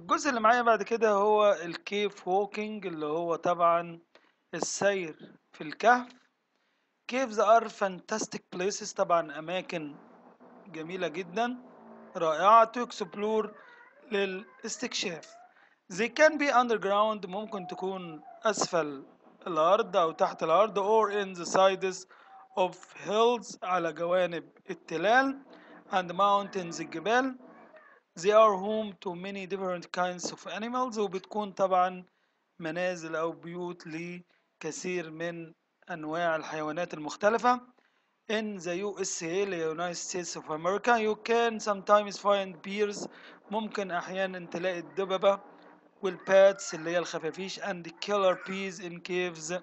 الجزء اللي معايا بعد كده هو الكيف ووكينج اللي هو طبعا السير في الكهف caves are fantastic places طبعا أماكن جميلة جدا رائعة to explore للاستكشاف they can be underground ممكن تكون أسفل الأرض أو تحت الأرض or in the sides of hills على جوانب التلال and mountains الجبال they are home to many different kinds of animals وبتكون طبعا منازل أو بيوت لكثير من أنواع الحيوانات المختلفة in the USA the United States of America you can sometimes find bears ممكن أحيانا تلاقي الدببة والباتس اللي هي الخفافيش and killer bees in caves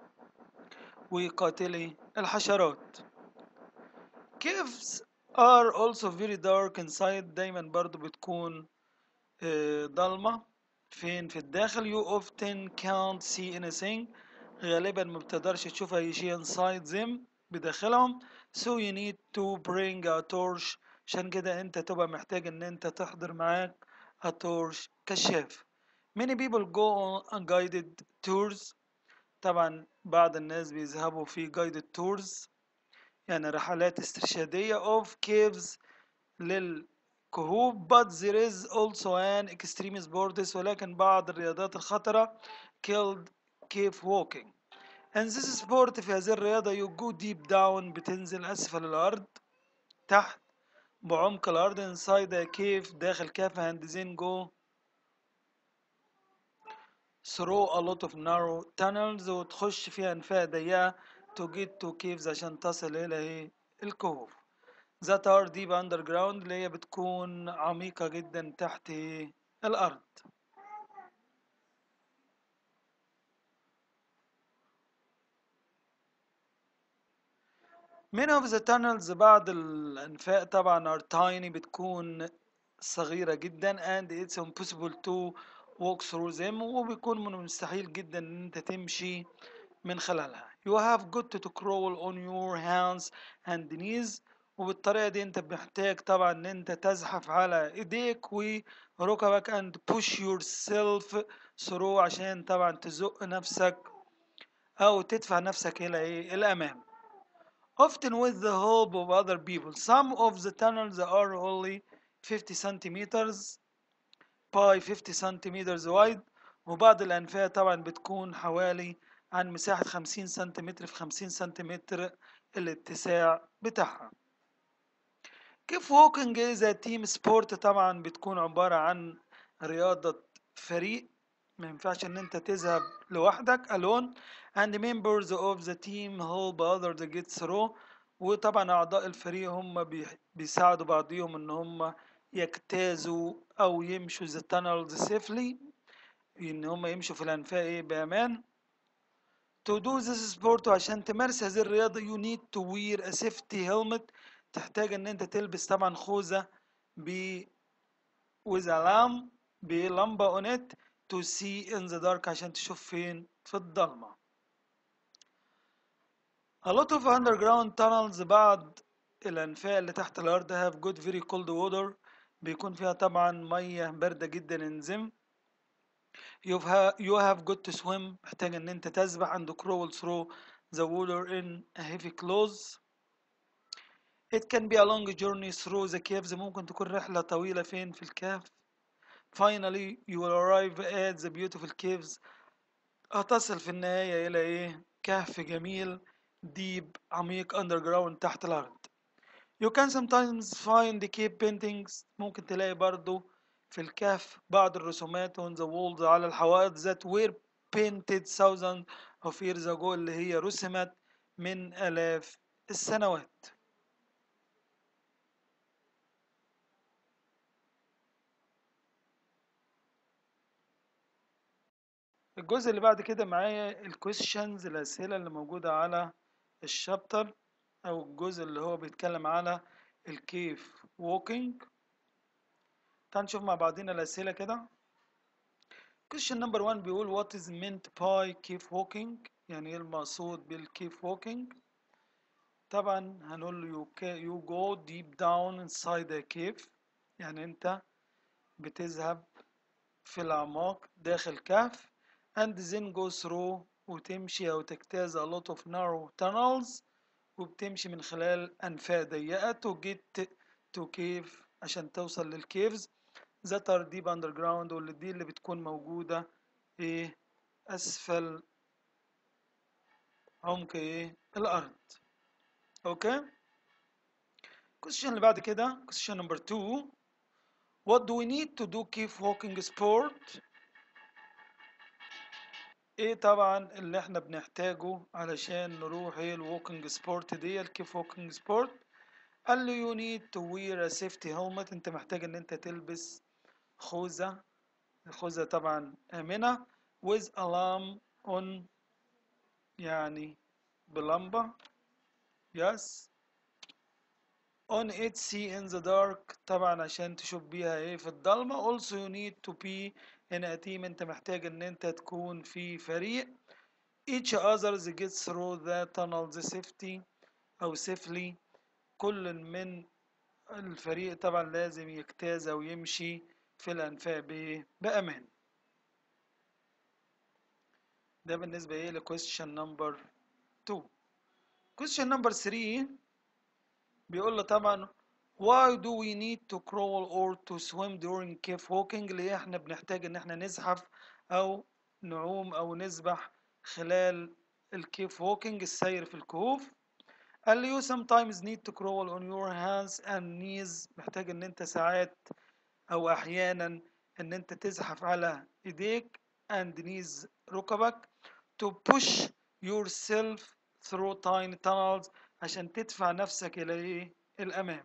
وقاتلي الحشرات caves are also very dark inside دايما برضو بتكون آه، ضلمة فين في الداخل you often can't see anything غالبا ما بتقدرش تشوف أي شيء inside them بداخلهم so you need to bring a torch عشان كده انت تبقى محتاج ان انت تحضر معاك a torch كشاف many people go on guided tours طبعا بعض الناس بيذهبوا في guided tours يعني رحلات استرشادية of caves للكهوف but there is also an extreme sports ولكن بعض الرياضات الخطرة called cave walking and this sport في هذه الرياضة you go deep down بتنزل أسفل الأرض تحت بعمق الأرض inside a cave داخل كهف and then go through a lot of narrow tunnels وتخش في أنفاق ضيقة to get to caves عشان تصل إلى إيه؟ الكهوف that are deep underground اللي هي بتكون عميقة جدا تحت إيه؟ الأرض Many of the tunnels بعض الأنفاق طبعا are tiny بتكون صغيرة جدا and it's impossible to walk through them وبيكون من المستحيل جدا ان انت تمشي من خلالها you have got to crawl on your hands and knees وبالطريقة دي انت محتاج طبعا ان انت تزحف على ايديك وركبك and push yourself through عشان طبعا تزق نفسك او تدفع نفسك الى ايه الامام often with the help of other people some of the tunnels are only 50 centimeters by 50 centimeters wide وبعض الأنفاق طبعا بتكون حوالي عن مساحة 50 سنتيمتر في 50 سنتيمتر الاتساع بتاعها كيف ووكينج إذا تيم سبورت طبعا بتكون عبارة عن رياضة فريق ما ينفعش ان انت تذهب لوحدك alone and members of the team help others get through وطبعا اعضاء الفريق هم بي- بيساعدوا بعضهم ان هم يجتازوا او يمشوا the tunnels safely ان هم يمشوا في الانفاق إيه بأمان to do this sport وعشان تمارس هذه الرياضة you need to wear a safety helmet تحتاج ان انت تلبس طبعا خوذة ب with a lamp بلمبة on it to see in the dark عشان تشوف فين في الضلمة a lot of underground tunnels بعض الأنفاق اللي تحت الأرض have good very cold water بيكون فيها طبعا مية باردة جدا in them you have, you have got to swim محتاج ان انت تسبح and crawl through the water in a heavy clothes it can be a long journey through the caves ممكن تكون رحلة طويلة فين في الكهف finally you will arrive at the beautiful caves هتصل في النهاية إلى إيه كهف جميل deep عميق underground تحت الأرض you can sometimes find the cave paintings ممكن تلاقي برضو في الكهف بعض الرسومات on the walls على الحوائط that were painted thousands of years ago اللي هي رسمت من آلاف السنوات الجزء اللي بعد كده معايا الكويشنز الأسئلة اللي موجودة على الشابتر أو الجزء اللي هو بيتكلم على الكيف ووكينج تعال نشوف مع بعضنا الأسئلة كده question number one بيقول what is meant by cave walking يعني ايه المقصود بالكيف walking طبعا هنقول له you, ca- you go deep down inside a cave يعني انت بتذهب في الأعماق داخل كهف and then go through وتمشي أو تجتاز a lot of narrow tunnels وبتمشي من خلال أنفاق ضيقة to get to cave عشان توصل للكيفز that are deep underground واللي دي اللي بتكون موجودة إيه أسفل عمق إيه الأرض أوكي question اللي بعد كده question number two what do we need to do cave walking sport ايه طبعا اللي احنا بنحتاجه علشان نروح ايه الووكينج سبورت دي الكيف ووكينج سبورت قال له you need to wear a safety helmet انت محتاج ان انت تلبس خوذة الخوذة طبعا آمنة with alarm on يعني بلمبة yes on it see in the dark طبعا عشان تشوف بيها ايه في الضلمة also you need to be in a team انت محتاج ان انت تكون في فريق each others gets through the tunnels safety او safely كل من الفريق طبعا لازم يجتاز او يمشي في الانفاق بايه بامان ده بالنسبة ايه ل question number 2 question number 3 بيقول له طبعا why do we need to crawl or to swim during cave walking ليه احنا بنحتاج ان احنا نزحف او نعوم او نسبح خلال الكيف walking السير في الكهوف قال لي you sometimes need to crawl on your hands and knees محتاج ان انت ساعات او احيانا ان انت تزحف على ايديك and knees ركبك to push yourself through tiny tunnels عشان تدفع نفسك الى ايه الامام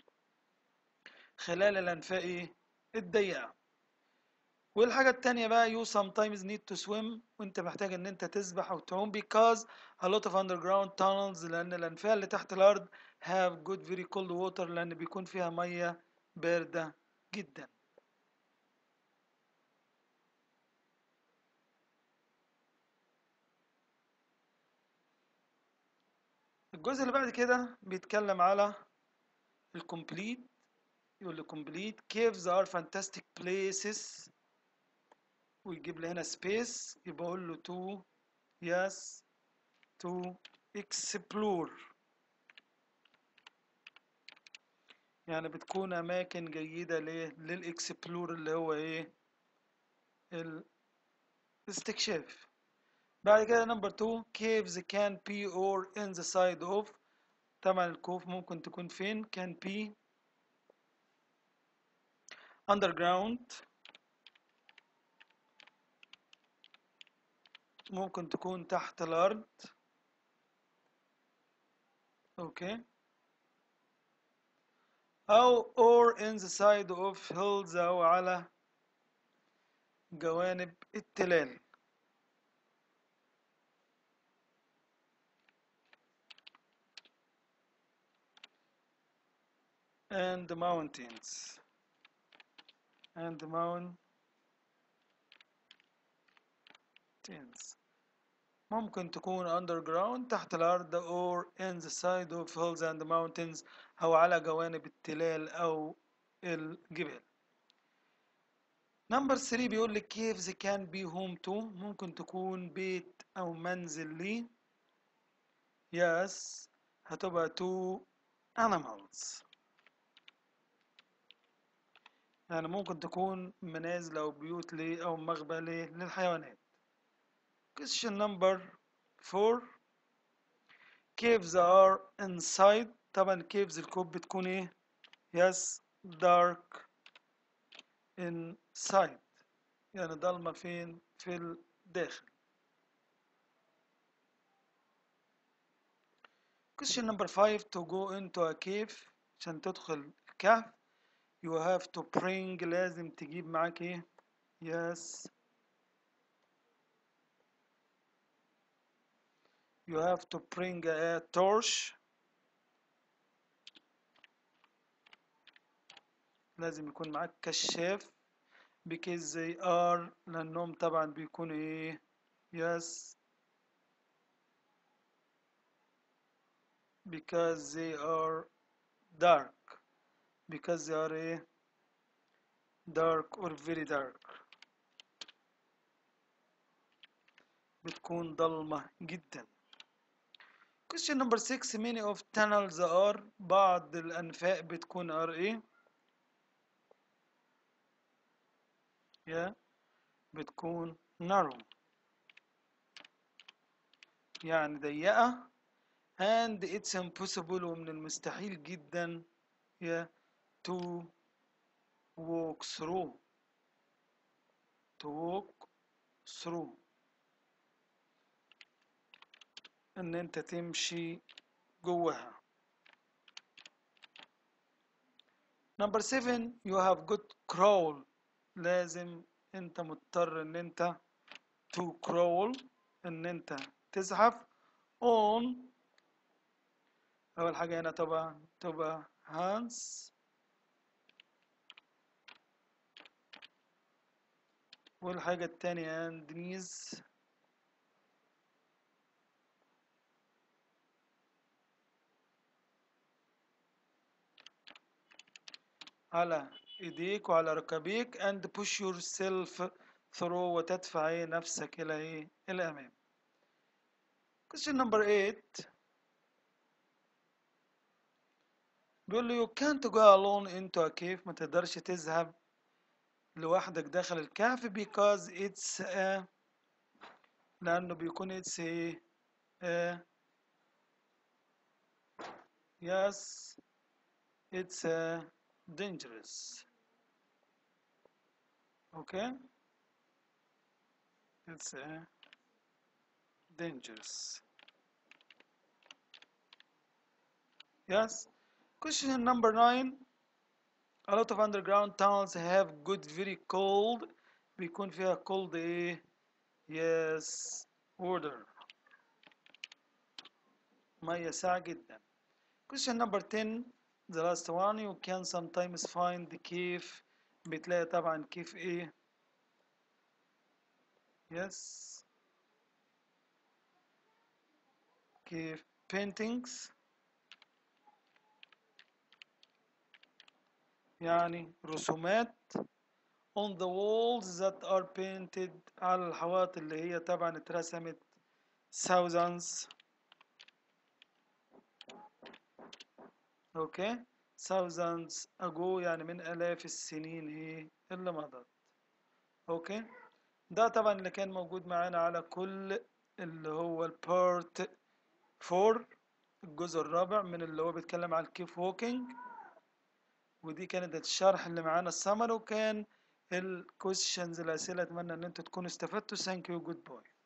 خلال الانفاق ايه الضيقه والحاجة التانية بقى you sometimes need to swim وانت محتاج ان انت تسبح او تعوم because a lot of underground tunnels لان الانفاق اللي تحت الارض have good very cold water لان بيكون فيها مية باردة جدا الجزء اللي بعد كده بيتكلم على الكومبليت يقول لي complete caves are fantastic places ويجيب لي هنا space يبقى اقول له to yes to explore يعني بتكون اماكن جيدة ليه للاكسبلور اللي هو ايه الاستكشاف بعد كده نمبر 2 caves can be or in the side of طبعا الكهوف ممكن تكون فين can be underground ممكن تكون تحت الأرض أوكي أو or in the side of hills أو على جوانب التلال and the mountains and the mountains ممكن تكون underground تحت الأرض or in the side of hills and mountains أو على جوانب التلال أو الجبال نمبر 3 بيقول لك caves can be home to ممكن تكون بيت أو منزل لي yes هتبقى to animals يعني ممكن تكون منازل أو بيوت لي أو مغبى لي للحيوانات question number 4 caves are inside طبعا caves الكوب بتكون ايه yes dark inside يعني ضلمة فين في الداخل question number 5 to go into a cave عشان تدخل الكهف you have to bring لازم تجيب معاك ايه yes you have to bring a torch لازم يكون معاك كشاف because they are لأنهم طبعا بيكونوا ايه yes because they are dark because they are ايه dark or very dark بتكون ضلمة جدا question number 6 many of tunnels are بعض الأنفاق بتكون are ايه يا بتكون narrow يعني ضيقة and it's impossible ومن المستحيل جدا يا to walk through to walk through ان انت تمشي جواها number 7 you have got crawl لازم انت مضطر ان انت to crawl ان انت تزحف on اول حاجة هنا طبعا تبقى hands والحاجة التانية and knees على ايديك وعلى ركبيك and push yourself through وتدفع ايه نفسك الى ايه الى الامام question number 8 بيقول له you can't go alone into a cave ما تقدرش تذهب لوحدك داخل الكهف because it's a لأنه بيكون it's a, a yes it's a dangerous okay it's a dangerous yes question number nine a lot of underground tunnels have good very cold بيكون فيها cold ايه yes water مية ساقعة جدا question number 10 the last one you can sometimes find the cave بتلاقي طبعا كيف ايه yes كيف paintings يعني رسومات on the walls that are painted على الحوائط اللي هي طبعا اترسمت thousands اوكي thousands ago يعني من آلاف السنين ايه اللي مضت اوكي ده طبعا اللي كان موجود معانا على كل اللي هو البارت 4 الجزء الرابع من اللي هو بيتكلم على الكيف ووكينج ودي كانت الشرح اللي معانا السمر وكان الكويشنز الأسئلة أتمنى إن أنتوا تكونوا استفدتوا ثانك يو جود باي